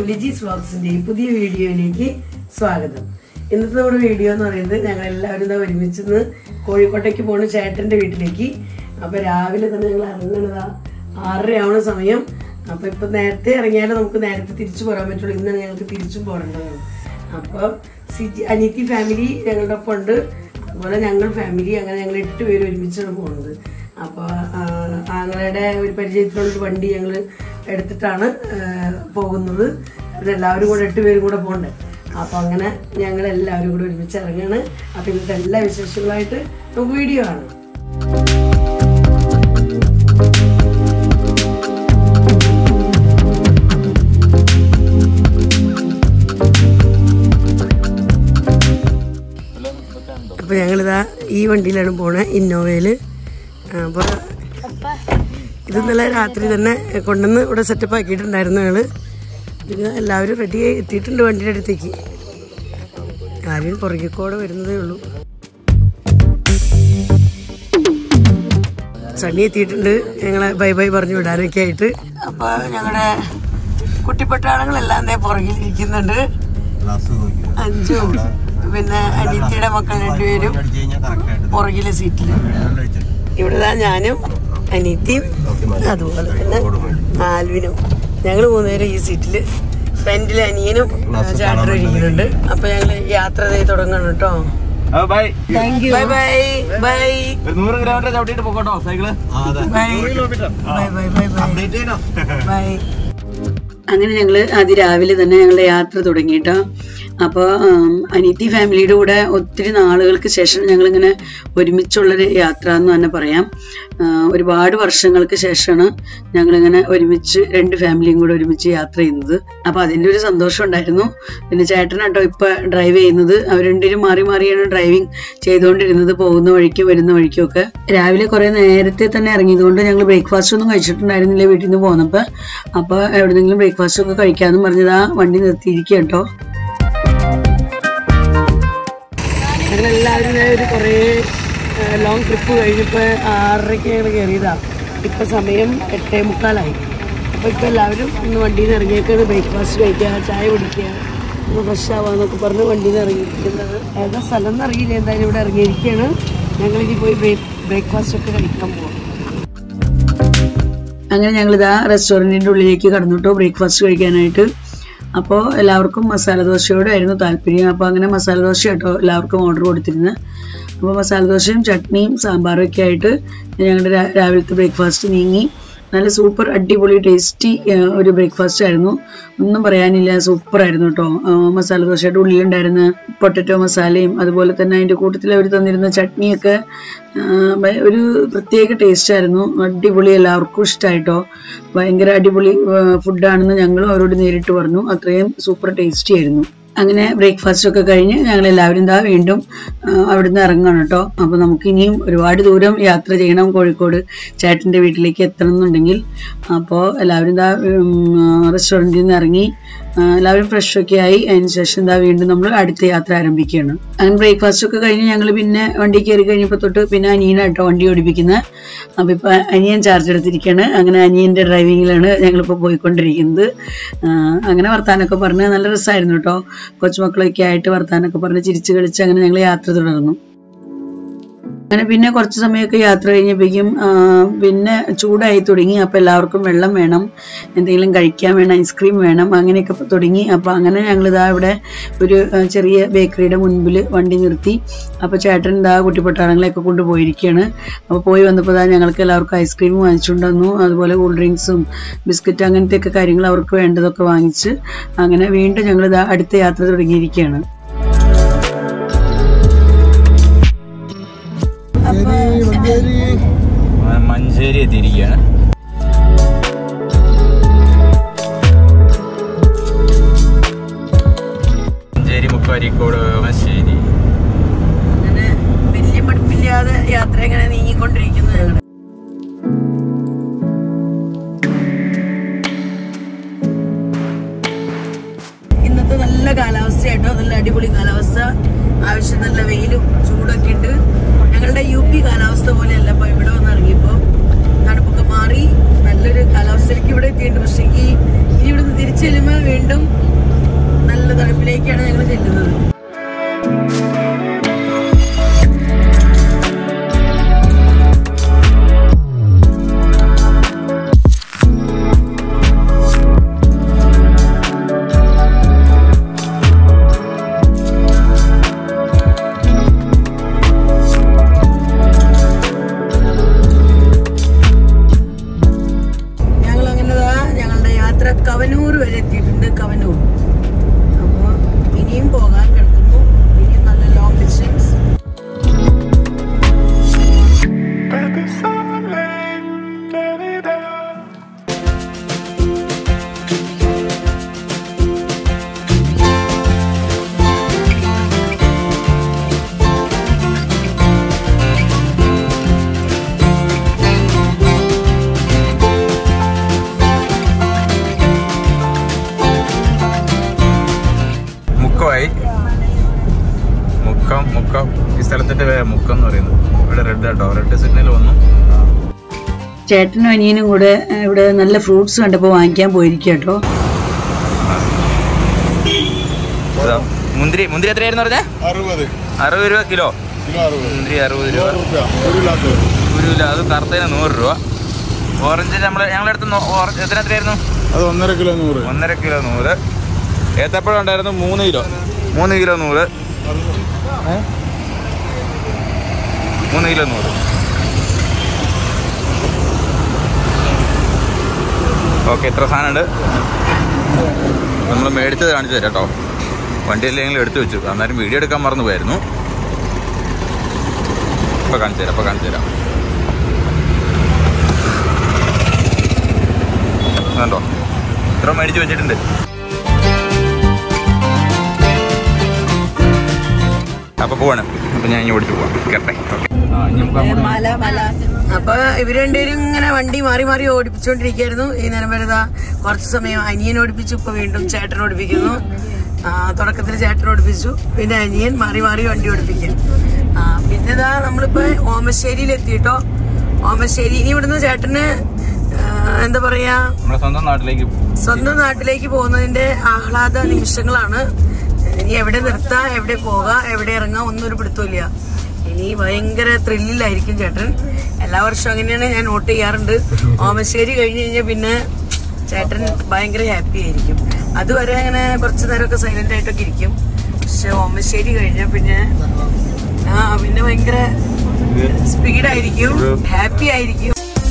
ലിജീസ് വ്ളോഗ്സിന്റെ പുതിയ വീഡിയോയിലേക്ക് സ്വാഗതം ഇന്നത്തെ നമ്മുടെ വീഡിയോ എന്ന് പറയുന്നത് ഞങ്ങൾ എല്ലാവരും ഇതാ ഒരുമിച്ച് നിന്ന് കോഴിക്കോട്ടേക്ക് പോണ ചേട്ടന്റെ വീട്ടിലേക്ക് അപ്പൊ രാവിലെ തന്നെ ഞങ്ങൾ ഇറങ്ങണതാ ആറര ആവണ സമയം അപ്പൊ ഇപ്പൊ നേരത്തെ ഇറങ്ങിയാലേ നമുക്ക് നേരത്തെ തിരിച്ചു പോരാൻ പറ്റുള്ളൂ ഇന്നാണ് ഞങ്ങൾക്ക് തിരിച്ചും പോരേണ്ടതാണ് അപ്പൊ സിറ്റി അനിയത്തി ഫാമിലി ഞങ്ങളുടെ ഒപ്പം ഉണ്ട് അതുപോലെ ഞങ്ങൾ ഫാമിലി അങ്ങനെ ഞങ്ങൾ എട്ട് പേര് ഒരുമിച്ചാണ് പോകുന്നത് അപ്പോൾ ആങ്ങളുടെ ഒരു പരിചയത്തിലുള്ള ഒരു വണ്ടി ഞങ്ങൾ എടുത്തിട്ടാണ് ആ, പോകുന്നത് എല്ലാവരും കൂടെ എട്ട് പേരും കൂടെ പോകണ്ടേ അപ്പോൾ അങ്ങനെ ഞങ്ങൾ എല്ലാവരും കൂടെ ഒരുമിച്ച് ഇറങ്ങാണ് അപ്പോൾ ഇന്നത്തെ എല്ലാ വിശേഷങ്ങളായിട്ട് നമുക്ക് വീഡിയോ കാണാം അപ്പൊ ഞങ്ങളിതാ ഈ വണ്ടിയിലാണ് പോണേ ഇന്നോവയില് അപ്പൊ ഇത് ഇന്നലെ രാത്രി തന്നെ കൊണ്ടുവന്ന് ഇവിടെ സെറ്റപ്പ് ആക്കിയിട്ടുണ്ടായിരുന്നു ഞങ്ങള് പിന്നെ എല്ലാവരും റെഡി ആയി എത്തിയിട്ടുണ്ട് വണ്ടിയുടെ അടുത്തേക്ക് ആരും പുറകിക്കോടെ വരുന്നതേ ഉള്ളൂ സണ്ണി എത്തിയിട്ടുണ്ട് ഞങ്ങളെ ബൈ ബൈ പറഞ്ഞു വിടാനൊക്കെ ആയിട്ട് അപ്പൊ ഞങ്ങളുടെ കുട്ടിപ്പട്ടാളങ്ങളെല്ലാം ദേ പുറകിലിരിക്കുന്നുണ്ട് അഞ്ചും പിന്നെ അനിത്യയുടെ മക്കൾ രണ്ടുപേരും പുറകിലെ സീറ്റിൽ ഇവിടെ ദാ ഞാനും അനിത്യയും അതുപോലെ തന്നെ ആൽവിനും ഞങ്ങൾ മൂന്നുപേരും ഈ സീറ്റിൽ ഫ്രണ്ടിൽ അനിയനും ചാട്ടറും ഇരിക്കുന്നുണ്ട് അപ്പൊ ഞങ്ങള് യാത്ര ചെയ്ത് തുടങ്ങണം കേട്ടോ bye thank you bye bye bye ഒരു നൂറ് കിലോമീറ്റർ ചവിട്ടിട്ട് പോക്കോട്ടോ cycle bye bye bye bye bye bye അങ്ങനെ ഞങ്ങൾ അതിരാവിലെ തന്നെ ഞങ്ങളുടെ യാത്ര തുടങ്ങിയിട്ടോ അപ്പോൾ അനിയത്തി ഫാമിലിയുടെ കൂടെ ഒത്തിരി നാളുകൾക്ക് ശേഷം ഞങ്ങളിങ്ങനെ ഒരുമിച്ചുള്ളൊരു യാത്ര എന്ന് തന്നെ പറയാം ആ, ഒരുപാട് വർഷങ്ങൾക്ക് ശേഷമാണ് ഞങ്ങളിങ്ങനെ ഒരുമിച്ച് രണ്ട് ഫാമിലിയും കൂടെ ഒരുമിച്ച് യാത്ര ചെയ്യുന്നത് അപ്പോൾ അതിൻ്റെ ഒരു സന്തോഷം ഉണ്ടായിരുന്നു പിന്നെ ചേട്ടനാട്ടോ ഇപ്പം ഡ്രൈവ് ചെയ്യുന്നത് അവർ രണ്ടുപേരും മാറി മാറിയാണ് ഡ്രൈവിംഗ് ചെയ്തുകൊണ്ടിരുന്നത് പോകുന്ന വഴിക്കും വരുന്ന വഴിക്കും ഒക്കെ രാവിലെ കുറേ നേരത്തെ തന്നെ ഇറങ്ങിയതുകൊണ്ട് ഞങ്ങൾ ബ്രേക്ക്ഫാസ്റ്റ് ഒന്നും കഴിച്ചിട്ടുണ്ടായിരുന്നില്ല വീട്ടിൽ നിന്ന് പോന്നപ്പോൾ അപ്പോൾ എവിടെന്നെങ്കിലും ബ്രേക്ക്ഫാസ്റ്റ് ഒക്കെ കഴിക്കാമെന്ന് പറഞ്ഞത് ആ വണ്ടി നിർത്തിയിരിക്കുക കേട്ടോ ഞങ്ങളെല്ലാവരും ഇങ്ങനെ ഒരു കുറേ ലോങ് ട്രിപ്പ് കഴിഞ്ഞപ്പോൾ ആറരയ്ക്ക് ഞങ്ങൾ കയറിയതാണ് ഇപ്പം സമയം എട്ടേ മുക്കാലായി അപ്പോൾ ഇപ്പോൾ എല്ലാവരും ഒന്ന് വണ്ടിയിൽ നിന്ന് ഇറങ്ങിയേക്കാണ് ബ്രേക്ക്ഫാസ്റ്റ് കഴിക്കുക ചായ കുടിക്കുക ഒന്ന് ഫ്രഷ് ആവാന്നൊക്കെ പറഞ്ഞ് വണ്ടിയിൽ നിന്ന് ഇറങ്ങിയിരിക്കുന്നത് ഏതാ സ്ഥലം എന്നറിയില്ല എന്തായാലും ഇവിടെ ഇറങ്ങിയിരിക്കുകയാണ് ഞങ്ങളിനി പോയി ബ്രേക്ക്ഫാസ്റ്റ് ഒക്കെ കഴിക്കാൻ പോകാം അങ്ങനെ ഞങ്ങളിതാ റെസ്റ്റോറൻറ്റിൻ്റെ ഉള്ളിലേക്ക് കടന്നു കേട്ടോ ബ്രേക്ക്ഫാസ്റ്റ് കഴിക്കാനായിട്ട് അപ്പോൾ എല്ലാവർക്കും മസാല ദോശയോടായിരുന്നു താല്പര്യം അപ്പോൾ അങ്ങനെ മസാല ദോശ കേട്ടോ എല്ലാവർക്കും ഓർഡർ കൊടുത്തിരുന്നത് അപ്പോൾ മസാല ദോശയും ചട്നിയും സാമ്പാറും ഒക്കെ ആയിട്ട് ഞങ്ങളുടെ രാ- രാവിലത്തെ ബ്രേക്ക്ഫാസ്റ്റ് നീങ്ങി നല്ല സൂപ്പർ അടിപൊളി ടേസ്റ്റി ഒരു ബ്രേക്ക്ഫാസ്റ്റ് ആയിരുന്നു ഒന്നും പറയാനില്ല സൂപ്പർ ആയിരുന്നു കേട്ടോ മസാല ദോശയുടെ ഉള്ളിലുണ്ടായിരുന്ന പൊട്ടറ്റോ മസാലയും അതുപോലെ തന്നെ അതിൻ്റെ കൂട്ടത്തിൽ അവർ തന്നിരുന്ന ചട്നിയൊക്കെ ആ, ഭയ- ഒരു പ്രത്യേക ടേസ്റ്റ് ആയിരുന്നു അടിപൊളി എല്ലാവർക്കും ഇഷ്ടമായിട്ടോ ഭയങ്കര അടിപൊളി ഫുഡാണെന്ന് ഞങ്ങൾ അവരോട് നേരിട്ട് പറഞ്ഞു അത്രയും സൂപ്പർ ടേസ്റ്റി ആയിരുന്നു അങ്ങനെ ബ്രേക്ക്ഫാസ്റ്റ് ഒക്കെ കഴിഞ്ഞ് ഞങ്ങൾ എല്ലാവരും ഇതാ വീണ്ടും ആ, അവിടുന്ന് ഇറങ്ങണം കേട്ടോ അപ്പോൾ നമുക്ക് ഇനിയും ഒരുപാട് ദൂരം യാത്ര ചെയ്യണം കോഴിക്കോട് ചേട്ടൻ്റെ വീട്ടിലേക്ക് എത്തണം എന്നുണ്ടെങ്കിൽ അപ്പോൾ എല്ലാവരും ഇതാ റെസ്റ്റോറൻറ്റിൽ നിന്ന് ഇറങ്ങി ആ, എല്ലാവരും ഫ്രഷ് ഒക്കെ ആയി അതിന് ശേഷം ഇതാ വീണ്ടും നമ്മൾ അടുത്ത യാത്ര ആരംഭിക്കുകയാണ് അങ്ങനെ ബ്രേക്ക്ഫാസ്റ്റ് ഒക്കെ കഴിഞ്ഞ് ഞങ്ങൾ പിന്നെ വണ്ടി കയറി കഴിഞ്ഞപ്പോൾ തൊട്ട് പിന്നെ അനിയനാട്ടോ വണ്ടി ഓടിപ്പിക്കുന്നത് അപ്പോൾ ഇപ്പോൾ അനിയൻ ചാർജ് എടുത്തിരിക്കുകയാണ് അങ്ങനെ അനിയൻ്റെ ഡ്രൈവിങ്ങിലാണ് ഞങ്ങളിപ്പോൾ പോയിക്കൊണ്ടിരിക്കുന്നത് ആ, അങ്ങനെ വർത്താനൊക്കെ പറഞ്ഞ് നല്ല രസമായിരുന്നു കേട്ടോ കൊച്ചുമക്കളൊക്കെ ആയിട്ട് വർത്താനൊക്കെ പറഞ്ഞ് ചിരിച്ച് കളിച്ച് അങ്ങനെ ഞങ്ങൾ യാത്ര തുടർന്നു അങ്ങനെ പിന്നെ കുറച്ച് സമയമൊക്കെ യാത്ര കഴിഞ്ഞപ്പോഴേക്കും ആ, പിന്നെ ചൂടായി തുടങ്ങി അപ്പോൾ എല്ലാവർക്കും വെള്ളം വേണം എന്തെങ്കിലും കഴിക്കാൻ വേണം ഐസ്ക്രീം വേണം അങ്ങനെയൊക്കെ ഇപ്പൊ തുടങ്ങി അപ്പോൾ അങ്ങനെ ഞങ്ങളിതാ ഇവിടെ ഒരു ആ, ചെറിയ ബേക്കറിയുടെ മുൻപിൽ വണ്ടി നിർത്തി അപ്പോൾ ചേട്ടൻ ഇതാ കുട്ടിപ്പട്ടാളങ്ങളെയൊക്കെ കൊണ്ടുപോയിരിക്കുകയാണ് അപ്പോൾ പോയി വന്നപ്പോൾ ഇതാ ഞങ്ങൾക്ക് എല്ലാവർക്കും ഐസ്ക്രീം വാങ്ങിച്ചുകൊണ്ട് വന്നു അതുപോലെ കൂൾ ഡ്രിങ്ക്സും ബിസ്ക്കറ്റ് അങ്ങനത്തെയൊക്കെ കാര്യങ്ങൾ അവർക്ക് വേണ്ടതൊക്കെ വാങ്ങിച്ച് അങ്ങനെ വീണ്ടും ഞങ്ങളിതാ അടുത്ത യാത്ര തുടങ്ങിയിരിക്കുകയാണ് മഞ്ചേരി എത്തിയിരിക്കുകയാണ് മഞ്ചേരി മുക്കാരിക്കോട് മശ്ശേരി അങ്ങനെ വലിയ മടുപ്പില്ലാതെ യാത്ര ഇങ്ങനെ നീങ്ങിക്കൊണ്ടിരിക്കുന്നു ഞങ്ങള് ഇന്നത്തെ നല്ല കാലാവസ്ഥയായിട്ടോ നല്ല അടിപൊളി കാലാവസ്ഥ ആവശ്യം നല്ല വെയിലും ചൂടൊക്കെ ഉണ്ട് ഞങ്ങളുടെ യു പി കാലാവസ്ഥ പോലെയല്ല ഇപ്പൊ ഇവിടെ വന്ന് ഇറങ്ങിയപ്പോ തണുപ്പൊക്കെ മാറി നല്ലൊരു കാലാവസ്ഥയിലേക്ക് ഇവിടെ എത്തിയിട്ടുണ്ട് പക്ഷേ ഈ ഇനി ഇവിടുന്ന് തിരിച്ചു ചെല്ലുമ്പോൾ വീണ്ടും നല്ല തണുപ്പിലേക്കാണ് ഞങ്ങൾ ചെല്ലുന്നത് ഞങ്ങൾ അങ്ങനെ ദാ ഞങ്ങളുടെ യാത്ര കവനൂർ വരെ എത്തിയിട്ടുണ്ട് കവനൂർ അപ്പോൾ ഇനിയും പോകാൻ കിടക്കുന്നു ഇനിയും നല്ല ലോങ് ഡിസ്റ്റൻസ് മുക്കമായി മുക്കം മുക്കം ഈ സ്ഥലത്തിന്റെ പേര് മുക്കം എന്ന് പറയുന്നത് ഇവിടെ റെഡ് കേട്ടോ റെഡ് സിഗ്നൽ വന്നു ചേട്ടനും അനിയനും കൂടെ ഏഹ്, ഇവിടെ നല്ല ഫ്രൂട്ട്സ് കണ്ടപ്പോൾ വാങ്ങിക്കാൻ പോയിരിക്കുക കേട്ടോ ഇതാ, മുന്തിരി മുന്തിരി എത്രയായിരുന്നു പറഞ്ഞേ അറുപത് അറുപത് രൂപ കിലോ കിലോ അറുപത് മുന്തിരി അറുപത് രൂപ നൂറ് റുപ്യ ഒരു ഗ്ലാസ് ഒരു കിലോ അത് കറുത്തതിന് നൂറ് രൂപ ഓറഞ്ച് നമ്മൾ ഞങ്ങളടുത്ത് നോ- ഓറഞ്ച് എത്ര എത്രയായിരുന്നു അത് ഒന്നര കിലോ നൂറ് ഒന്നര കിലോ നൂറ് ഏത്തപ്പഴം ഉണ്ടായിരുന്നു മൂന്ന് കിലോ മൂന്ന് കിലോ നൂറ് ഏ? മൂന്ന് കിലോ നൂറ് ഓക്കെ ഇത്ര സാധനമുണ്ട് നമ്മൾ മേടിച്ചത് കാണിച്ചു തരാം കേട്ടോ വണ്ടിയിലെങ്കിലും എടുത്തു വെച്ചു അന്നേരം വീഡിയോ എടുക്കാൻ മറന്നു പോയായിരുന്നു ഇപ്പൊ കാണിച്ചു തരാം ഇപ്പൊ കാണിച്ചു തരാം കണ്ടോ ഇത്ര മേടിച്ച് വെച്ചിട്ടുണ്ട് അപ്പൊ പോവാണ് അപ്പൊ ഞാൻ ഇനി ഓടിച്ചു പോവാം കേട്ടെ മല മല അപ്പൊ ഇവര് രണ്ടുപേരും ഇങ്ങനെ വണ്ടി മാറി മാറി ഓടിപ്പിച്ചോണ്ടിരിക്കായിരുന്നു ഈ നേരം വരെ കുറച്ച് സമയം അനിയൻ ഓടിപ്പിച്ചു ഇപ്പൊ വീണ്ടും ചേട്ടൻ ഓടിപ്പിക്കുന്നു ആ, തുടക്കത്തിൽ ചേട്ടൻ ഓടിപ്പിച്ചു പിന്നെ അനിയൻ മാറി മാറി വണ്ടി ഓടിപ്പിക്കും ആ, പിന്നെ ഇതാ നമ്മളിപ്പോ ഓമശ്ശേരിയിൽ എത്തിയിട്ടോ ഓമശ്ശേരി ഇനി ഇവിടുന്ന് ചേട്ടന് ആ, എന്താ പറയാ നമ്മുടെ സ്വന്തം നാട്ടിലേക്ക് സ്വന്തം നാട്ടിലേക്ക് പോകുന്നതിന്റെ ആഹ്ലാദ നിമിഷങ്ങളാണ് ഇനി എവിടെ നിർത്താം എവിടെ പോകാം എവിടെ ഇറങ്ങാം ഒന്നും ഒരു പിടുത്തമില്ല ഇനി ഭയങ്കര ത്രില്ലിലായിരിക്കും ചേട്ടൻ എല്ലാ വർഷവും അങ്ങനെയാണ് ഞാൻ നോട്ട് ചെയ്യാറുണ്ട് ഓമശ്ശേരി കഴിഞ്ഞ് കഴിഞ്ഞാൽ പിന്നെ ചേട്ടൻ ഭയങ്കര ഹാപ്പി ആയിരിക്കും അതുവരെ അങ്ങനെ കുറച്ച് നേരമൊക്കെ സൈലന്റ് ആയിട്ടൊക്കെ ഇരിക്കും പക്ഷെ ഓമശ്ശേരി കഴിഞ്ഞാൽ പിന്നെ ആ പിന്നെ ഭയങ്കര സ്പീഡായിരിക്കും ഹാപ്പി ആയിരിക്കും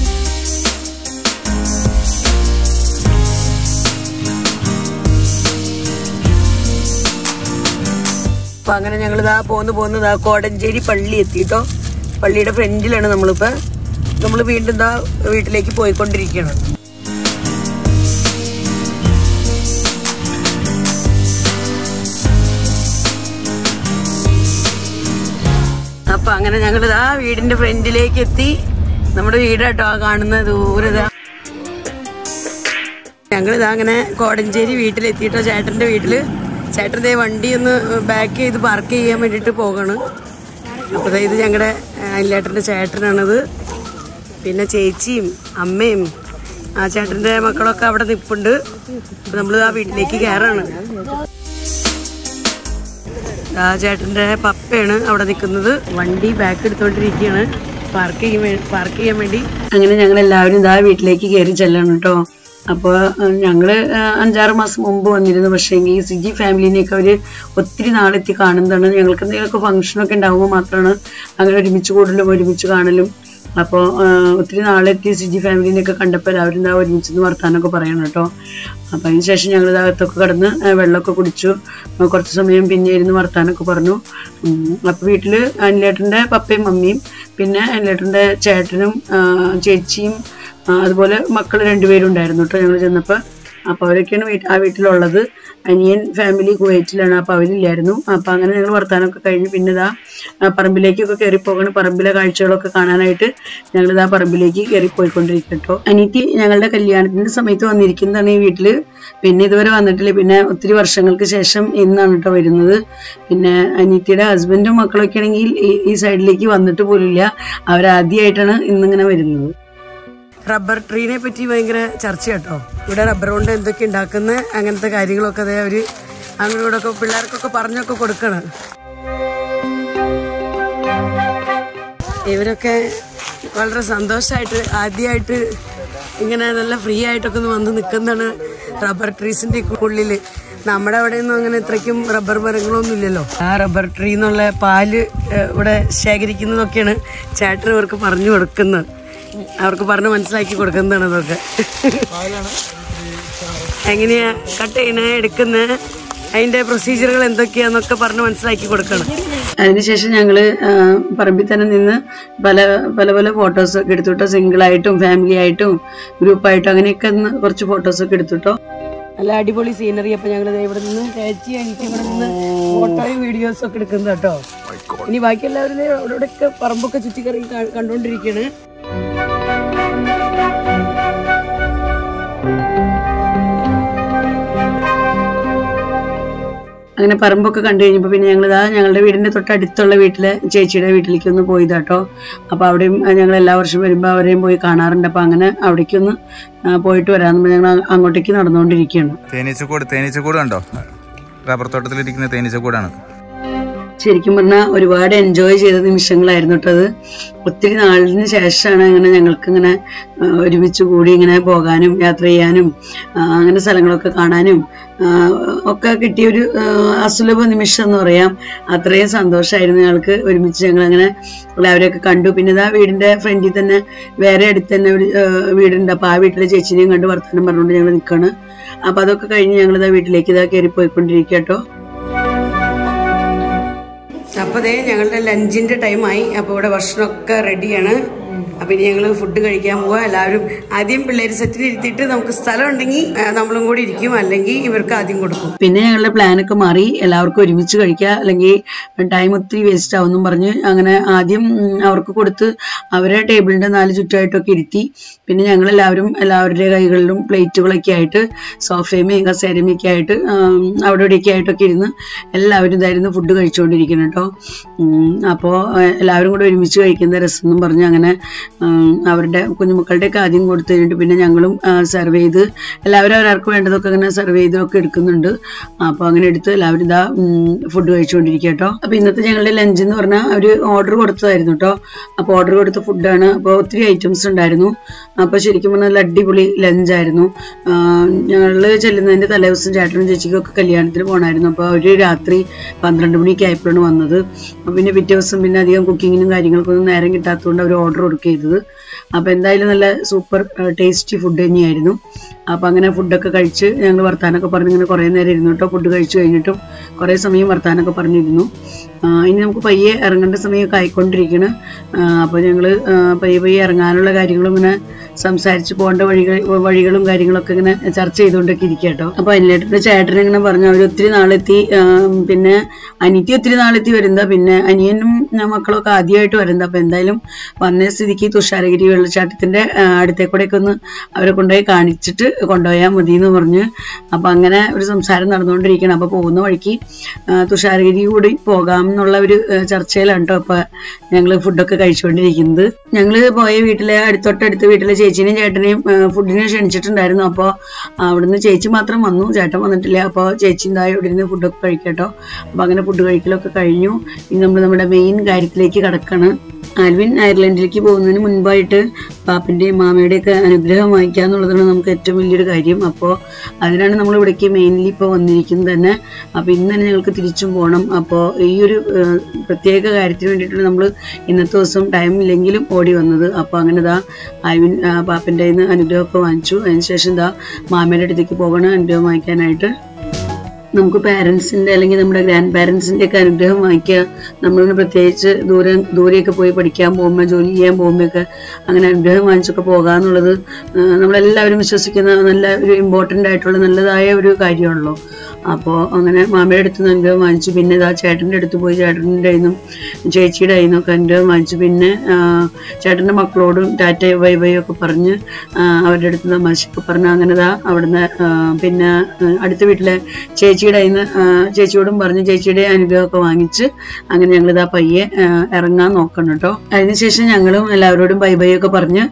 അപ്പൊ അങ്ങനെ ഞങ്ങൾ ഇതാ പോന്ന് പോന്ന് ഇതാ കോടഞ്ചേരി പള്ളി എത്തിട്ടോ പള്ളിയുടെ ഫ്രണ്ടിലാണ് നമ്മളിപ്പോ നമ്മൾ വീണ്ടും ഇതാ വീട്ടിലേക്ക് പോയിക്കൊണ്ടിരിക്കുകയാണ് അപ്പൊ അങ്ങനെ ഞങ്ങൾ ഇതാ വീടിന്റെ ഫ്രണ്ടിലേക്ക് എത്തി നമ്മുടെ വീടാട്ടോ ആ കാണുന്ന ദൂരെ ഇതാ ഞങ്ങളിതാ അങ്ങനെ കോടഞ്ചേരി വീട്ടിലെത്തിയിട്ടോ ചേട്ടന്റെ വീട്ടില് ചേട്ടൻ്റെ വണ്ടി ഒന്ന് ബാക്ക് ചെയ്ത് പാർക്ക് ചെയ്യാൻ വേണ്ടിയിട്ട് പോകണം അപ്പോൾ ദാ ഇത് ഞങ്ങളുടെ അനിലേട്ടൻ്റെ ചേട്ടനാണത് പിന്നെ ചേച്ചിയും അമ്മയും ആ ചേട്ടൻ്റെ മക്കളൊക്കെ അവിടെ നിൽപ്പുണ്ട് അപ്പോൾ നമ്മൾ ആ വീട്ടിലേക്ക് കയറാണ് ആ ചേട്ടൻ്റെ പപ്പയാണ് അവിടെ നിൽക്കുന്നത് വണ്ടി ബാക്ക് എടുത്തോണ്ടിരിക്കുകയാണ് പാർക്ക് ചെയ്യാൻ പാർക്ക് ചെയ്യാൻ വേണ്ടി അങ്ങനെ ഞങ്ങൾ എല്ലാവരും ഇതാ വീട്ടിലേക്ക് കയറി ചെല്ലണം കേട്ടോ അപ്പോൾ ഞങ്ങള് ആ, അഞ്ചാറ് മാസം മുമ്പ് വന്നിരുന്നു പക്ഷേ ഈ സിജി ഫാമിലിനെയൊക്കെ അവര് ഒത്തിരി നാളെത്തി കാണുന്നതാണ് ഞങ്ങൾക്ക് എന്തെങ്കിലുമൊക്കെ ഫംഗ്ഷനൊക്കെ ഉണ്ടാകുമ്പോൾ മാത്രമാണ് അങ്ങനെ ഒരുമിച്ച് കൂടലും ഒരുമിച്ച് കാണലും അപ്പോൾ ഒത്തിരി നാളെത്തി സിജി ഫാമിലിനെയൊക്കെ കണ്ടപ്പോൾ എല്ലാവരും ഇതാ ഒരുമിച്ച് നിന്ന് വർത്താനമൊക്കെ പറയണം കേട്ടോ അപ്പം അതിന് ശേഷം ഞങ്ങൾ ഇതകത്തൊക്കെ കിടന്ന് ആ, വെള്ളമൊക്കെ കുടിച്ചു ആ, കുറച്ച് സമയം പിന്നെ ഇരുന്ന് വർത്താനമൊക്കെ പറഞ്ഞു അപ്പോൾ വീട്ടിൽ അനിലേട്ടൻ്റെ പപ്പയും മമ്മിയും പിന്നെ അനിലേട്ടൻ്റെ ചേട്ടനും ആ, ചേച്ചിയും ആ, അതുപോലെ മക്കൾ രണ്ടുപേരും ഉണ്ടായിരുന്നു കേട്ടോ ഞങ്ങൾ ചെന്നപ്പോൾ അപ്പോൾ അവരൊക്കെയാണ് വീട്ട് ആ വീട്ടിലുള്ളത് അനിയൻ ഫാമിലി കുവൈറ്റിലാണ് അപ്പോൾ അവരില്ലായിരുന്നു അപ്പോൾ അങ്ങനെ ഞങ്ങൾ വർത്താനമൊക്കെ കഴിഞ്ഞ് പിന്നെ ഇതാ ആ, പറമ്പിലേക്കൊക്കെ കയറി പോകണം പറമ്പിലെ കാഴ്ചകളൊക്കെ കാണാനായിട്ട് ഞങ്ങൾ ഇതാ പറമ്പിലേക്ക് കയറി പോയിക്കൊണ്ടിരിക്കും കേട്ടോ അനിയത്തി ഞങ്ങളുടെ കല്യാണത്തിന്റെ സമയത്ത് വന്നിരിക്കുന്നതാണ് ഈ വീട്ടില് പിന്നെ ഇതുവരെ വന്നിട്ടില്ല പിന്നെ ഒത്തിരി വർഷങ്ങൾക്ക് ശേഷം ഇന്നാണ് കേട്ടോ വരുന്നത് പിന്നെ അനിയത്തിയുടെ ഹസ്ബൻഡും മക്കളൊക്കെ ആണെങ്കിൽ ഈ- ഈ സൈഡിലേക്ക് വന്നിട്ട് പോലില്ല അവരാദ്യമായിട്ടാണ് ഇന്നിങ്ങനെ വരുന്നത് റബ്ബർ ട്രീനെ പറ്റി ഭയങ്കര ചർച്ച കേട്ടോ ഇവിടെ റബ്ബർ കൊണ്ട് എന്തൊക്കെ ഉണ്ടാക്കുന്ന അങ്ങനത്തെ കാര്യങ്ങളൊക്കെ അതേ അവര് അങ്ങോട്ടൊക്കെ പിള്ളേർക്കൊക്കെ പറഞ്ഞൊക്കെ കൊടുക്കണം ഇവരൊക്കെ വളരെ സന്തോഷമായിട്ട് ആദ്യമായിട്ട് ഇങ്ങനെ നല്ല ഫ്രീ ആയിട്ടൊക്കെ ഒന്ന് വന്ന് നിൽക്കുന്നതാണ് റബ്ബർ ട്രീസിന്റെ ഉള്ളിൽ നമ്മുടെ അവിടെ ഒന്നും അങ്ങനെ ഇത്രയ്ക്കും റബ്ബർ മരങ്ങളൊന്നും ഇല്ലല്ലോ ആ റബ്ബർ ട്രീ എന്നുള്ള പാല് ഏഹ്, ഇവിടെ ശേഖരിക്കുന്നതൊക്കെയാണ് ചേട്ടൻ ഇവർക്ക് പറഞ്ഞു കൊടുക്കുന്നത് അവർക്ക് പറഞ്ഞ് മനസ്സിലാക്കി കൊടുക്കുന്നതാണ് അതൊക്കെ എങ്ങനെയാ കട്ട് ചെയ്യണേ എടുക്കുന്നത് അതിന്റെ പ്രൊസീജിയറുകൾ എന്തൊക്കെയാന്നൊക്കെ പറഞ്ഞ് മനസ്സിലാക്കി കൊടുക്കണം അതിനുശേഷം ഞങ്ങള് ആ, പറമ്പിൽ തന്നെ നിന്ന് പല പല പല ഫോട്ടോസ് ഒക്കെ എടുത്തുട്ടോ സിംഗിൾ ആയിട്ടും ഫാമിലി ആയിട്ടും ഗ്രൂപ്പായിട്ടും അങ്ങനെയൊക്കെ ഒന്ന് കുറച്ച് ഫോട്ടോസ് ഒക്കെ എടുത്തുട്ടോ നല്ല അടിപൊളി സീനറി അപ്പൊ ഞങ്ങൾ ഇവിടെ നിന്ന് ചേച്ചി എനിക്ക് ഇവിടെ നിന്ന് ഫോട്ടോയും വീഡിയോസും ഒക്കെ എടുക്കുന്നത് കേട്ടോ ഇനി ബാക്കി എല്ലാവരും ദേ അവിടെ ഒക്കെ പറമ്പൊക്കെ ചുറ്റിക്കറി കണ്ടോണ്ടിരിക്കാണ് അങ്ങനെ പറമ്പൊക്കെ കണ്ടു കഴിഞ്ഞപ്പോൾ പിന്നെ ഞങ്ങൾ ഇതാ ഞങ്ങളുടെ വീടിന്റെ തൊട്ടടുത്തുള്ള വീട്ടിലെ ചേച്ചിയുടെ വീട്ടിലേക്ക് ഒന്ന് പോയി കേട്ടോ അപ്പോൾ അവിടെയും ആ, ഞങ്ങൾ എല്ലാ വർഷവും വരുമ്പോൾ അവരെയും പോയി കാണാറുണ്ട് അപ്പോൾ അങ്ങനെ അവിടേക്കൊന്ന് ആ, പോയിട്ട് വരാമെന്ന് പറഞ്ഞ് ഞങ്ങൾ അങ്ങോട്ടേക്ക് നടന്നുകൊണ്ടിരിക്കുകയാണ് തേനീച്ചക്കൂട് തേനീച്ചക്കൂട് കണ്ടോ റബ്ബർ തോട്ടത്തിലിരിക്കുന്ന തേനീച്ചക്കൂടാണ് ശരിക്കും പറഞ്ഞാൽ ഒരുപാട് എൻജോയ് ചെയ്ത നിമിഷങ്ങളായിരുന്നു കേട്ടോ അത് ഒത്തിരി നാളിന് ശേഷമാണ് ഇങ്ങനെ ഞങ്ങൾക്ക് ഇങ്ങനെ ആ, ഒരുമിച്ച് കൂടി ഇങ്ങനെ പോകാനും യാത്ര ചെയ്യാനും ആ, അങ്ങനെ സ്ഥലങ്ങളൊക്കെ കാണാനും ആ, ഒക്കെ കിട്ടിയൊരു ആ, അസുലഭ നിമിഷം എന്ന് പറയാം അത്രയും സന്തോഷമായിരുന്നു ഞങ്ങൾക്ക് ഒരുമിച്ച് ഞങ്ങൾ അങ്ങനെ എല്ലാവരെയൊക്കെ കണ്ടു പിന്നെ ഇതാ വീടിന്റെ ഫ്രണ്ടിൽ തന്നെ വേറെ അടുത്ത് തന്നെ ഒരു ആ, വീടുണ്ട് അപ്പൊ ആ വീട്ടിലെ ചേച്ചിനെയും കണ്ട് വർത്തമാനം പറഞ്ഞുകൊണ്ട് ഞങ്ങൾ നിൽക്കുകയാണ് അപ്പൊ അതൊക്കെ കഴിഞ്ഞ് ഞങ്ങൾ ഇതാ വീട്ടിലേക്ക് ഇതാ കയറി പോയിക്കൊണ്ടിരിക്കുക കേട്ടോ അപ്പൊ ദേ ഞങ്ങളുടെ ലഞ്ചിന്റെ ടൈമായി അപ്പൊ ഇവിടെ ഭക്ഷണമൊക്കെ റെഡിയാണ് അപ്പൊ ഇനി ഞങ്ങൾ ഫുഡ് കഴിക്കാൻ പോവാ എല്ലാവരും ആദ്യം പിള്ളേര് സെറ്റിൽ ഇരുത്തിയിട്ട് നമുക്ക് സ്ഥലം ഉണ്ടെങ്കിൽ ആ, നമ്മളും കൂടി ഇരിക്കും അല്ലെങ്കിൽ ഇവർക്ക് ആദ്യം കൊടുക്കും പിന്നെ ഞങ്ങളുടെ പ്ലാനൊക്കെ മാറി എല്ലാവർക്കും ഒരുമിച്ച് കഴിക്കുക അല്ലെങ്കിൽ ടൈം ഒത്തിരി വേസ്റ്റ് ആവുമെന്നും പറഞ്ഞ് അങ്ങനെ ആദ്യം ഉം, അവർക്ക് കൊടുത്ത് അവരെ ടേബിളിന്റെ നാല് ചുറ്റുമായിട്ടൊക്കെ ഇരുത്തി പിന്നെ ഞങ്ങൾ എല്ലാവരും എല്ലാവരുടെ കൈകളിലും പ്ലേറ്റുകളൊക്കെ ആയിട്ട് സോഫയുമേയും കസേരമൊക്കെ ആയിട്ട് ആം, അവിടെ ഇവിടെയൊക്കെ ആയിട്ടൊക്കെ ഇരുന്ന് എല്ലാവരും ഇതായിരുന്നു ഫുഡ് കഴിച്ചുകൊണ്ടിരിക്കണം കേട്ടോ അപ്പോൾ എല്ലാവരും കൂടെ ഒരുമിച്ച് കഴിക്കുന്ന രസം എന്നും പറഞ്ഞ് അങ്ങനെ ഉം, അവരുടെ കുഞ്ഞുമക്കളുടെയൊക്കെ ആദ്യം കൊടുത്തു കഴിഞ്ഞിട്ട് പിന്നെ ഞങ്ങളും സെർവ് ചെയ്ത് എല്ലാവരും അവരവർക്ക് വേണ്ടതൊക്കെ അങ്ങനെ സെർവ് ചെയ്തൊക്കെ എടുക്കുന്നുണ്ട് അപ്പോൾ അങ്ങനെ എടുത്ത് എല്ലാവരും ഇതാ ഫുഡ് കഴിച്ചുകൊണ്ടിരിക്കുക കേട്ടോ അപ്പോൾ ഇന്നത്തെ ഞങ്ങളുടെ ലഞ്ച് എന്ന് പറഞ്ഞാൽ അവർ ഓർഡർ കൊടുത്തതായിരുന്നു കേട്ടോ അപ്പോൾ ഓർഡർ കൊടുത്ത ഫുഡാണ് അപ്പോൾ ഒത്തിരി ഐറ്റംസ് ഉണ്ടായിരുന്നു അപ്പോൾ ശരിക്കും പറഞ്ഞാൽ നല്ല അടിപൊളി ലഞ്ചായിരുന്നു ഞങ്ങൾ ചെല്ലുന്നതിൻ്റെ തലേദിവസം ചേട്ടനും ചേച്ചിക്കും ഒക്കെ കല്യാണത്തിന് പോകണമായിരുന്നു അപ്പോൾ അവർ രാത്രി പന്ത്രണ്ട് മണിയൊക്കെ ആയപ്പോഴാണ് വന്നത് അപ്പോൾ പിന്നെ പിറ്റേ ദിവസം പിന്നെ അധികം കുക്കിങ്ങിനും കാര്യങ്ങൾക്കൊന്നും നേരം കിട്ടാത്തതുകൊണ്ട് അവർ ഓർഡർ കൊടുക്കുക ചെയ്തത് അപ്പോൾ എന്തായാലും നല്ല സൂപ്പർ ടേസ്റ്റി ഫുഡ് തന്നെയായിരുന്നു അപ്പോൾ അങ്ങനെ ഫുഡൊക്കെ കഴിച്ച് ഞങ്ങൾ വർത്താനൊക്കെ പറഞ്ഞ് ഇങ്ങനെ കുറേ നേരം ഇരുന്നു കേട്ടോ ഫുഡ് കഴിച്ചു കഴിഞ്ഞിട്ടും കുറേ സമയം വർത്താനൊക്കെ പറഞ്ഞിരുന്നു ആ, ഇനി നമുക്ക് പയ്യെ ഇറങ്ങേണ്ട സമയമൊക്കെ ആയിക്കൊണ്ടിരിക്കണം അപ്പോൾ ഞങ്ങൾ പയ്യെ പയ്യെ ഇറങ്ങാനുള്ള കാര്യങ്ങളും ഇങ്ങനെ സംസാരിച്ച് പോകേണ്ട വഴികൾ വഴികളും കാര്യങ്ങളൊക്കെ ഇങ്ങനെ ചർച്ച ചെയ്തുകൊണ്ടൊക്കെ ഇരിക്കുക കേട്ടോ അപ്പോൾ അതിലേട്ടിട്ട് ചേട്ടൻ ഇങ്ങനെ പറഞ്ഞു അവർ ഒത്തിരി നാളെത്തി ആ, പിന്നെ അനിയത്തി ഒത്തിരി നാളെത്തി വരുന്ന പിന്നെ അനിയനും ആ, മക്കളൊക്കെ ആദ്യമായിട്ട് വരുന്നത് അപ്പോൾ എന്തായാലും വന്ന സ്ഥിതിക്ക് തുഷാരഗിരി വെള്ളച്ചാട്ടത്തിന്റെ ആ, അടുത്തേ കൂടെയൊക്കെ ഒന്ന് അവരെ കൊണ്ടുപോയി കാണിച്ചിട്ട് കൊണ്ടുപോയാൽ മതി എന്ന് പറഞ്ഞ് അപ്പോൾ അങ്ങനെ ഒരു സംസാരം നടന്നുകൊണ്ടിരിക്കണം അപ്പോൾ പോകുന്ന വഴിക്ക് ആ, തുഷാരഗിരി കൂടി പോകാം എന്നുള്ള ഒരു ആ, ചർച്ചയിലാണ് കേട്ടോ ഇപ്പോൾ ഞങ്ങൾ ഫുഡൊക്കെ കഴിച്ചുകൊണ്ടിരിക്കുന്നത് ഞങ്ങൾ പോയ വീട്ടിലെ അടുത്തൊട്ടടുത്ത വീട്ടിലെ ചേച്ചിനെയും ചേട്ടനെയും ആ, ഫുഡിന് ക്ഷണിച്ചിട്ടുണ്ടായിരുന്നു അപ്പോൾ അവിടുന്ന് ചേച്ചി മാത്രം വന്നു ചേട്ടൻ വന്നിട്ടില്ല അപ്പോൾ ചേച്ചി എന്തായി ഇവിടെ നിന്ന് ഫുഡൊക്കെ കഴിക്കട്ടോ അപ്പോൾ അങ്ങനെ ഫുഡ് കഴിക്കലൊക്കെ കഴിഞ്ഞു ഇനി നമ്മൾ നമ്മുടെ മെയിൻ കാര്യത്തിലേക്ക് കടക്കാണ് ആൽവിൻ അയർലൻഡിലേക്ക് പോകുന്നതിന് മുൻപായിട്ട് പാപ്പൻ്റെയും മാമയുടെയും ഒക്കെ അനുഗ്രഹം വാങ്ങിക്കുക എന്നുള്ളതാണ് നമുക്ക് ഏറ്റവും വലിയൊരു കാര്യം അപ്പോൾ അതിനാണ് നമ്മൾ ഇവിടേക്ക് മെയിൻലി ഇപ്പോൾ വന്നിരിക്കുന്നത് തന്നെ അപ്പോൾ ഇന്ന് തന്നെ ഞങ്ങൾക്ക് തിരിച്ചും പോകണം അപ്പോൾ ഈ ഒരു ഏഹ്, പ്രത്യേക കാര്യത്തിന് വേണ്ടിയിട്ടാണ് നമ്മൾ ഇന്നത്തെ ദിവസം ടൈം ഇല്ലെങ്കിലും ഓടി വന്നത് അപ്പോൾ അങ്ങനെ ഇതാ ആൽവിൻ ആ, പാപ്പൻ്റെ കയ്യിൽ നിന്ന് അനുഗ്രഹമൊക്കെ വാങ്ങിച്ചു അതിനുശേഷം ഇതാ മാമയുടെ അടുത്തേക്ക് പോകണം അനുഗ്രഹം വാങ്ങിക്കാനായിട്ട് നമുക്ക് പാരൻസിന്റെ അല്ലെങ്കിൽ നമ്മുടെ ഗ്രാൻഡ് പാരൻസിന്റെ ഒക്കെ അനുഗ്രഹം വാങ്ങിക്കുക നമ്മളിങ്ങനെ പ്രത്യേകിച്ച് ദൂരം ദൂരെയൊക്കെ പോയി പഠിക്കാൻ പോകുമ്പോൾ ജോലി ചെയ്യാൻ പോകുമ്പോഴൊക്കെ അങ്ങനെ അനുഗ്രഹം വാങ്ങിച്ചൊക്കെ പോകാന്നുള്ളത് ആ, നമ്മളെല്ലാവരും വിശ്വസിക്കുന്ന നല്ല ഒരു ഇമ്പോർട്ടൻ്റ് ആയിട്ടുള്ള നല്ലതായ ഒരു കാര്യമാണല്ലോ അപ്പോൾ അങ്ങനെ മാമയുടെ അടുത്ത് നിന്ന് അനുഗ്രഹം വാങ്ങിച്ചു പിന്നെ ഇതാ ചേട്ടൻ്റെ അടുത്ത് പോയി ചേട്ടൻ്റെ കയ്യിന്നും ചേച്ചിയുടെ കയ്യിൽ നിന്നൊക്കെ അനുഗ്രഹം വാങ്ങിച്ചു പിന്നെ ആ, ചേട്ടൻ്റെ മക്കളോടും ടാറ്റ ബൈ ബൈ ഒക്കെ പറഞ്ഞ് ആ, അവരുടെ അടുത്ത് തമാശയൊക്കെ പറഞ്ഞ് അങ്ങനെ ഇതാ അവിടുന്ന് ആ, പിന്നെ ആ, അടുത്ത വീട്ടിലെ ചേച്ചിയുടെ കയ്യിൽ നിന്ന് ചേച്ചിയോടും പറഞ്ഞ് ചേച്ചിയുടെ അനുഗ്രഹമൊക്കെ വാങ്ങിച്ച് അങ്ങനെ ഞങ്ങളിതാ പയ്യെ ആ, ഇറങ്ങാൻ നോക്കണം കേട്ടോ അതിനുശേഷം ഞങ്ങളും എല്ലാവരോടും ബൈ ബൈ ഒക്കെ പറഞ്ഞ്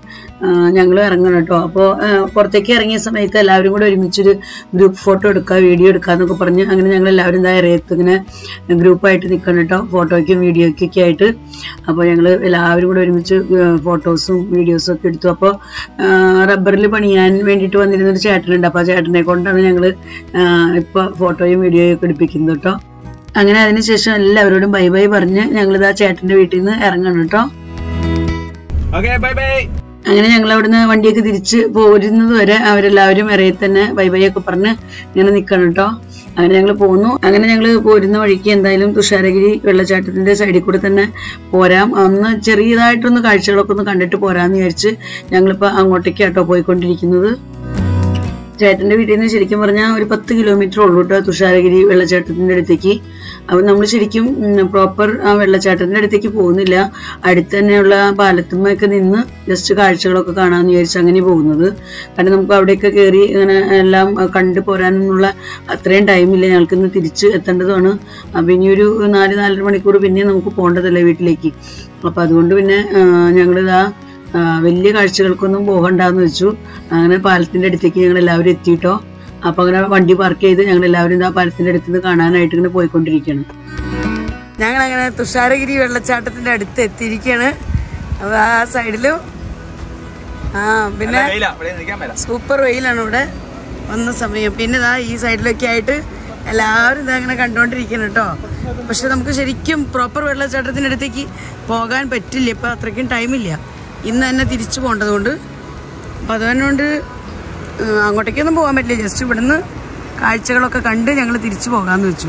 ഞങ്ങൾ ഇറങ്ങണം കേട്ടോ അപ്പോൾ പുറത്തേക്ക് ഇറങ്ങിയ സമയത്ത് എല്ലാവരും കൂടെ ഒരുമിച്ചൊരു ഗ്രൂപ്പ് ഫോട്ടോ എടുക്കുക വീഡിയോ എടുക്കുക എന്നൊക്കെ പറഞ്ഞ് അങ്ങനെ ഞങ്ങൾ എല്ലാവരും എന്താ ഇറയത്ത് ഇങ്ങനെ ഗ്രൂപ്പായിട്ട് നിൽക്കണം കേട്ടോ ഫോട്ടോയ്ക്കും വീഡിയോയ്ക്കൊക്കെ ആയിട്ട് അപ്പോൾ ഞങ്ങൾ എല്ലാവരും കൂടെ ഒരുമിച്ച് ഫോട്ടോസും വീഡിയോസും ഒക്കെ എടുത്തു അപ്പോൾ റബ്ബറിൽ പണിയാൻ വേണ്ടിയിട്ട് വന്നിരുന്നൊരു ചേട്ടനുണ്ട് അപ്പോൾ ആ ചേട്ടനെ കൊണ്ടാണ് ഞങ്ങൾ ഇപ്പോൾ ഫോട്ടോയും വീഡിയോയും ഒക്കെ എടുപ്പിക്കുന്നത് കേട്ടോ അങ്ങനെ അതിനുശേഷം എല്ലാവരോടും ബൈ ബൈ പറഞ്ഞ് ഞങ്ങളിത് ആ ചേട്ടൻ്റെ വീട്ടിൽ നിന്ന് ഇറങ്ങണം കേട്ടോ ഓക്കെ ബൈ ബൈ അങ്ങനെ ഞങ്ങൾ അവിടുന്ന് വണ്ടിയൊക്കെ തിരിച്ച് പോരുന്നത് വരെ അവരെല്ലാവരും ഇറയിൽ തന്നെ ബൈ ബൈ ഒക്കെ പറഞ്ഞ് ഇങ്ങനെ നിൽക്കണം കേട്ടോ അങ്ങനെ ഞങ്ങൾ പോന്നു അങ്ങനെ ഞങ്ങൾ പോരുന്ന വഴിക്ക് എന്തായാലും തുഷാരഗിരി വെള്ളച്ചാട്ടത്തിന്റെ സൈഡിൽ കൂടെ തന്നെ പോരാം അന്ന് ചെറിയതായിട്ടൊന്ന് കാഴ്ചകളൊക്കെ ഒന്ന് കണ്ടിട്ട് പോരാന്ന് വിചാരിച്ച് ഞങ്ങളിപ്പോൾ അങ്ങോട്ടേക്ക് കേട്ടോ പോയിക്കൊണ്ടിരിക്കുന്നത് ചേട്ടന്റെ വീട്ടിൽ നിന്ന് ശരിക്കും പറഞ്ഞാൽ ഒരു പത്ത് കിലോമീറ്റർ ഉള്ളൂ കേട്ടോ തുഷാരഗിരി വെള്ളച്ചാട്ടത്തിന്റെ അടുത്തേക്ക് അപ്പം നമ്മൾ ശരിക്കും പ്രോപ്പർ ആ വെള്ളച്ചാട്ടത്തിന്റെ അടുത്തേക്ക് പോകുന്നില്ല അടുത്ത് തന്നെയുള്ള പാലത്തുമ്മയൊക്കെ നിന്ന് ജസ്റ്റ് കാഴ്ചകളൊക്കെ കാണാമെന്ന് വിചാരിച്ച് അങ്ങനെ പോകുന്നത് കാരണം നമുക്ക് അവിടെയൊക്കെ കയറി ഇങ്ങനെ എല്ലാം കണ്ടു പോരാനൊന്നുള്ള അത്രയും ടൈമില്ല ഞങ്ങൾക്ക് ഇന്ന് തിരിച്ച് എത്തേണ്ടതാണ് അപ്പം ഇനി ഒരു നാല് നാലര മണിക്കൂർ പിന്നെ നമുക്ക് പോകേണ്ടതല്ലേ വീട്ടിലേക്ക് അപ്പം അതുകൊണ്ട് പിന്നെ ഞങ്ങളിതാ ആ, വലിയ കാഴ്ചകൾക്കൊന്നും പോകണ്ടെന്ന് വെച്ചു അങ്ങനെ പാലത്തിന്റെ അടുത്തേക്ക് ഞങ്ങൾ എല്ലാവരും എത്തിയിട്ടോ അപ്പൊ അങ്ങനെ വണ്ടി പാർക്ക് ചെയ്ത് ഞങ്ങൾ എല്ലാവരും ഇതാ പാലത്തിന്റെ അടുത്ത് നിന്ന് കാണാനായിട്ട് ഇങ്ങനെ പോയിക്കൊണ്ടിരിക്കുകയാണ് ഞങ്ങൾ അങ്ങനെ തുഷാരഗിരി വെള്ളച്ചാട്ടത്തിന്റെ അടുത്ത് എത്തിയിരിക്കുകയാണ് അപ്പൊ ആ സൈഡിലും ആ പിന്നെ വെയിലാ ഇവിടെ നിൽക്കാൻ മേല സൂപ്പർ വെയിലാണ് ഇവിടെ വന്ന സമയം പിന്നെ ഇതാ ഈ സൈഡിലൊക്കെ ആയിട്ട് എല്ലാവരും ഇതാ ഇങ്ങനെ കണ്ടോണ്ടിരിക്കണം കേട്ടോ പക്ഷെ നമുക്ക് ശരിക്കും പ്രോപ്പർ വെള്ളച്ചാട്ടത്തിൻ്റെ അടുത്തേക്ക് പോകാൻ പറ്റില്ല ഇപ്പം അത്രയ്ക്കും ടൈമില്ല ഇന്ന് തന്നെ തിരിച്ചു പോകേണ്ടതുകൊണ്ട് അപ്പം അതുകൊണ്ട് അങ്ങോട്ടേക്കൊന്നും പോകാൻ പറ്റില്ല ജസ്റ്റ് ഇവിടുന്ന് കാഴ്ചകളൊക്കെ കണ്ട് ഞങ്ങൾ തിരിച്ചു പോകാമെന്ന് വെച്ചു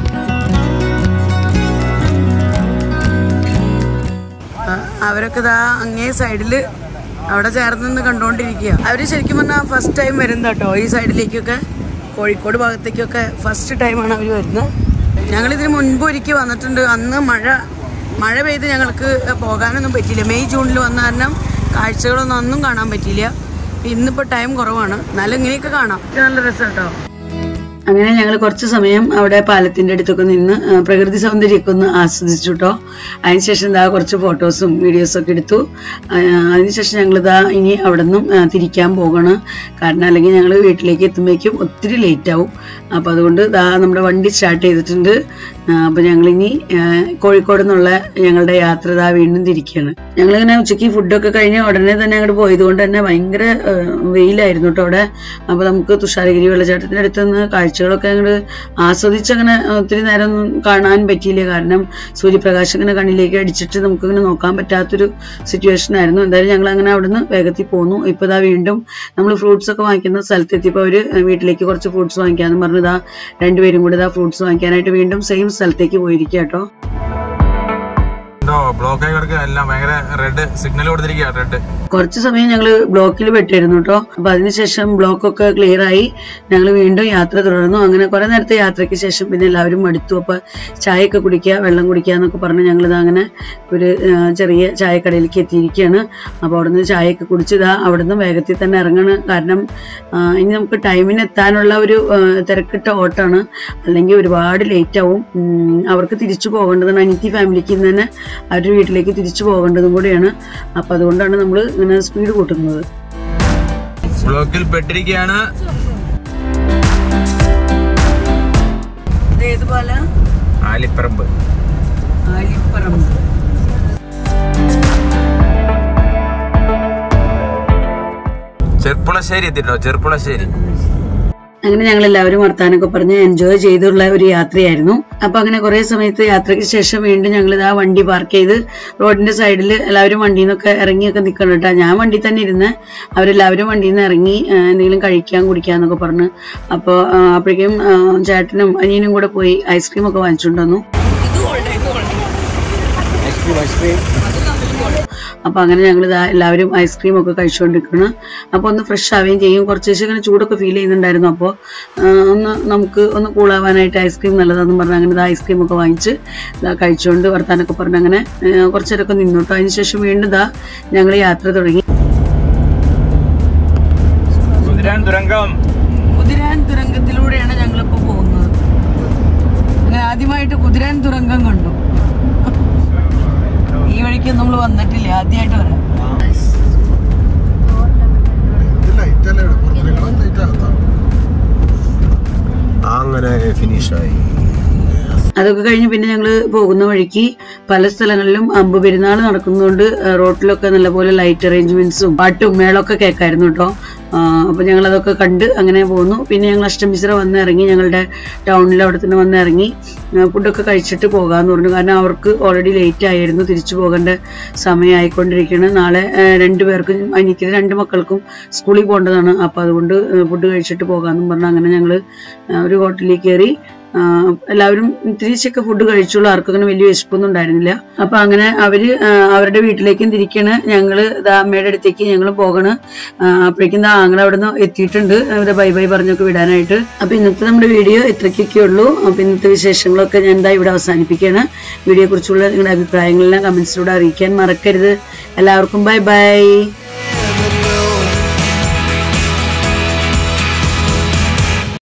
ആ, അവരൊക്കെ ഇതാ അങ്ങേ സൈഡില് അവിടെ ചേർന്ന് നിന്ന് കണ്ടുകൊണ്ടിരിക്കുക അവര് ശരിക്കും പറഞ്ഞാൽ ഫസ്റ്റ് ടൈം വരുന്നത് കേട്ടോ ഈ സൈഡിലേക്കൊക്കെ കോഴിക്കോട് ഭാഗത്തേക്കൊക്കെ ഫസ്റ്റ് ടൈമാണ് അവർ വരുന്നത് ഞങ്ങൾ ഇതിന് മുൻപ് ഒരിക്കൽ വന്നിട്ടുണ്ട് അന്ന് മഴ മഴ പെയ്ത് ഞങ്ങൾക്ക് പോകാനൊന്നും പറ്റിയില്ല മെയ് ജൂണിൽ വന്ന കാരണം കാഴ്ചകളൊന്നും ഒന്നും കാണാൻ പറ്റിയില്ല ഇന്നിപ്പോൾ ടൈം കുറവാണ് എന്നാലും ഇങ്ങനെയൊക്കെ കാണാം ഇത് നല്ല രസം കേട്ടോ അങ്ങനെ ഞങ്ങൾ കുറച്ച് സമയം അവിടെ പാലത്തിന്റെ അടുത്തൊക്കെ നിന്ന് ആ, പ്രകൃതി സൗന്ദര്യമൊക്കെ ഒന്ന് ആസ്വദിച്ചു കേട്ടോ അതിനുശേഷം ഇതാ കുറച്ച് ഫോട്ടോസും വീഡിയോസും ഒക്കെ എടുത്തു ആ, അതിനുശേഷം ഞങ്ങൾ ഇതാ ഇനി അവിടെ നിന്നും ആ, തിരിക്കാൻ പോകണം കാരണം അല്ലെങ്കിൽ ഞങ്ങൾ വീട്ടിലേക്ക് എത്തുമ്പോഴേക്കും ഒത്തിരി ലേറ്റ് ആവും അപ്പോൾ അതുകൊണ്ട് ഇതാ നമ്മുടെ വണ്ടി സ്റ്റാർട്ട് ചെയ്തിട്ടുണ്ട് അപ്പോൾ ഞങ്ങളിനി ആ, കോഴിക്കോട് നിന്നുള്ള ഞങ്ങളുടെ യാത്ര ഇതാ വീണ്ടും തിരിക്കുകയാണ് ഞങ്ങളിങ്ങനെ ഉച്ചയ്ക്ക് ഫുഡൊക്കെ കഴിഞ്ഞ് ഉടനെ തന്നെ അങ്ങോട്ട് പോയത് കൊണ്ട് തന്നെ ഭയങ്കര ആ, വെയിലായിരുന്നു കേട്ടോ അവിടെ അപ്പോൾ നമുക്ക് തുഷാരഗിരി വെള്ളച്ചാട്ടത്തിന്റെ അടുത്ത് നിന്ന് കാഴ്ചകളൊക്കെ അങ്ങോട്ട് ആസ്വദിച്ച് അങ്ങനെ ഒത്തിരി നേരം ഒന്നും കാണാൻ പറ്റിയില്ല കാരണം സൂര്യപ്രകാശം ഇങ്ങനെ കണ്ണിലേക്ക് അടിച്ചിട്ട് നമുക്കിങ്ങനെ നോക്കാൻ പറ്റാത്തൊരു സിറ്റുവേഷൻ ആയിരുന്നു എന്തായാലും ഞങ്ങൾ അങ്ങനെ അവിടുന്ന് വേഗത്തിൽ പോന്നു ഇപ്പൊ ഇതാ വീണ്ടും നമ്മൾ ഫ്രൂട്ട്സ് ഒക്കെ വാങ്ങിക്കുന്ന സ്ഥലത്ത് എത്തിയപ്പോൾ അവര് വീട്ടിലേക്ക് കുറച്ച് ഫ്രൂട്ട്സ് വാങ്ങിക്കാന്ന് പറഞ്ഞു ഇതാ രണ്ടുപേരും കൂടി ഇതാ ഫ്രൂട്ട്സ് വാങ്ങിക്കാനായിട്ട് വീണ്ടും സെയിം സ്ഥലത്തേക്ക് പോയിരിക്കുക കേട്ടോ എന്തോ ബ്ലോക്ക് ആയി കിടക്കുക എല്ലാം ഭയങ്കര റെഡ് സിഗ്നൽ കൊടുത്തിരിക്കുക റെഡ് കുറച്ച് സമയം ഞങ്ങൾ ബ്ലോക്കിൽ പെട്ടിരുന്നു കേട്ടോ അപ്പൊ അതിനുശേഷം ബ്ലോക്ക് ഒക്കെ ക്ലിയർ ആയി ഞങ്ങൾ വീണ്ടും യാത്ര തുടർന്നു അങ്ങനെ കുറെ നേരത്തെ യാത്രയ്ക്ക് ശേഷം പിന്നെ എല്ലാവരും മടുത്തു അപ്പൊ ചായയൊക്കെ കുടിക്കുക വെള്ളം കുടിക്കുക എന്നൊക്കെ പറഞ്ഞ് ഞങ്ങൾ ഇതാ അങ്ങനെ ഒരു ആ, ചെറിയ ചായക്കടയിലേക്ക് എത്തിയിരിക്കുകയാണ് അപ്പൊ അവിടുന്ന് ചായയൊക്കെ കുടിച്ച് ഇതാ അവിടുന്ന് വേഗത്തിൽ തന്നെ ഇറങ്ങണ് കാരണം ആ, ഇനി നമുക്ക് ടൈമിന് എത്താനുള്ള ഒരു ആ, തിരക്കിട്ട ഓട്ടാണ് അല്ലെങ്കിൽ ഒരുപാട് ലേറ്റ് ആവും ഉം, അവർക്ക് തിരിച്ചു പോകേണ്ടതാണ് അനിറ്റി ഫാമിലിക്ക് ഇന്ന് തന്നെ അവരുടെ വീട്ടിലേക്ക് തിരിച്ചു പോകേണ്ടതും കൂടിയാണ് അപ്പൊ അതുകൊണ്ടാണ് നമ്മൾ ഇങ്ങനെ സ്പീഡ് കൂട്ടുന്നത് ബ്ലോക്കിൽ പെട്ടിരിക്കുകയാണ് ഏതുപോലെ ആലിപ്പറമ്പ് ആലിപ്പറമ്പ് ചെർപ്പുളശ്ശേരി എത്തിട്ടോ ചെർപ്പുളശ്ശേരി അങ്ങനെ ഞങ്ങൾ എല്ലാവരും വർത്താനൊക്കെ പറഞ്ഞ് എൻജോയ് ചെയ്തുള്ള ഒരു യാത്രയായിരുന്നു അപ്പൊ അങ്ങനെ കുറെ സമയത്ത് യാത്രയ്ക്ക് ശേഷം വീണ്ടും ഞങ്ങൾ ഇതാ വണ്ടി പാർക്ക് ചെയ്ത് റോഡിന്റെ സൈഡിൽ എല്ലാവരും വണ്ടിയിൽ നിന്നൊക്കെ ഇറങ്ങിയൊക്കെ നിൽക്കണം കേട്ടോ ഞാൻ വണ്ടി തന്നെ ഇരുന്ന് അവരെല്ലാവരും വണ്ടിയിൽ നിന്ന് ഇറങ്ങി ആ, എന്തെങ്കിലും കഴിക്കാൻ കുടിക്കാന്നൊക്കെ പറഞ്ഞ് അപ്പോൾ അപ്പോഴേക്കും ആ, ചേട്ടനും അനിയനും കൂടെ പോയി ഐസ്ക്രീം ഒക്കെ വാങ്ങിച്ചുകൊണ്ട് വന്നു അപ്പൊ അങ്ങനെ ഞങ്ങൾ ഇതാ എല്ലാവരും ഐസ്ക്രീം ഒക്കെ കഴിച്ചുകൊണ്ടിരിക്കുന്നു അപ്പൊ ഒന്ന് ഫ്രഷ് ആവുകയും ചെയ്യും കുറച്ച് ദിവസം ഇങ്ങനെ ചൂടൊക്കെ ഫീൽ ചെയ്യുന്നുണ്ടായിരുന്നു അപ്പോൾ ഒന്ന് നമുക്ക് ഒന്ന് കൂളാവാനായിട്ട് ഐസ്ക്രീം നല്ലതാണെന്ന് പറഞ്ഞ് അങ്ങനെ ഇതാ ഐസ്ക്രീം ഒക്കെ വാങ്ങിച്ച് ഇതാ കഴിച്ചുകൊണ്ട് വർത്താനൊക്കെ പറഞ്ഞ് അങ്ങനെ ആ, കുറച്ച് നേരമൊക്കെ നിന്നു കേട്ടോ അതിനുശേഷം വീണ്ടും ഇതാ ഞങ്ങൾ യാത്ര തുടങ്ങി കുതിരാൻ തുരങ്കം കുതിരാൻ തുരങ്കത്തിലൂടെയാണ് ഞങ്ങളിപ്പോൾ പോകുന്നത് അങ്ങനെ ആദ്യമായിട്ട് കുതിരാൻ തുരങ്കം കണ്ടു ഈ വഴിക്ക് നമ്മൾ വന്നിട്ടില്ല ആദ്യമായിട്ട് വരാം കുറച്ചല്ലേ ഉള്ളൂ. കുറച്ചിനേക്കാളും late ആകത്താ. അങ്ങനെ ഫിനിഷായി അതൊക്കെ കഴിഞ്ഞ് പിന്നെ ഞങ്ങൾ പോകുന്ന വഴിക്ക് പല സ്ഥലങ്ങളിലും അമ്പ് പെരുന്നാൾ നടക്കുന്നതുകൊണ്ട് ആ, റോട്ടിലൊക്കെ നല്ലപോലെ ലൈറ്റ് അറേഞ്ച്മെന്റ്സും പാട്ടും മേളൊക്കെ കേൾക്കായിരുന്നു കേട്ടോ അപ്പൊ ഞങ്ങൾ അതൊക്കെ കണ്ട് അങ്ങനെ പോന്നു പിന്നെ ഞങ്ങൾ അഷ്ടമിശ്ര വന്ന് ഇറങ്ങി ഞങ്ങളുടെ ടൗണിൽ അവിടെ തന്നെ വന്ന് ഇറങ്ങി ആ, ഫുഡൊക്കെ കഴിച്ചിട്ട് പോകാന്ന് പറഞ്ഞു കാരണം അവർക്ക് ഓൾറെഡി ലേറ്റ് ആയിരുന്നു തിരിച്ചു പോകേണ്ട സമയമായിക്കൊണ്ടിരിക്കുകയാണ് നാളെ ആ, രണ്ടു പേർക്കും എനിക്ക് രണ്ട് മക്കൾക്കും സ്കൂളിൽ പോകേണ്ടതാണ് അപ്പൊ അതുകൊണ്ട് ഫുഡ് കഴിച്ചിട്ട് പോകാമെന്നും പറഞ്ഞു അങ്ങനെ ഞങ്ങൾ ഒരു ഹോട്ടലിൽ കയറി ആ, എല്ലാവരും തിരിച്ചൊക്കെ ഫുഡ് കഴിച്ചോളൂ ആർക്കും അങ്ങനെ വലിയ വിശപ്പൊന്നും ഉണ്ടായിരുന്നില്ല അപ്പൊ അങ്ങനെ അവര് ആ, അവരുടെ വീട്ടിലേക്കും തിരിക്കണ് ഞങ്ങള് ദാ അമ്മയുടെ അടുത്തേക്ക് ഞങ്ങൾ പോകണ് ആ, അപ്പോഴേക്കും ദാ ആങ്ങളെ അവിടെ നിന്ന് എത്തിയിട്ടുണ്ട് അവരെ ബൈ ബൈ പറഞ്ഞൊക്കെ വിടാനായിട്ട് അപ്പൊ ഇന്നത്തെ നമ്മുടെ വീഡിയോ ഇത്രയ്ക്കൊക്കെ ഉള്ളൂ അപ്പൊ ഇന്നത്തെ വിശേഷങ്ങളൊക്കെ ഞാൻ എന്താ ഇവിടെ അവസാനിപ്പിക്കുകയാണ് വീഡിയോയെ കുറിച്ചുള്ള നിങ്ങളുടെ അഭിപ്രായങ്ങളെല്ലാം കമന്റ്സിലൂടെ അറിയിക്കാൻ മറക്കരുത് എല്ലാവർക്കും ബൈ ബൈ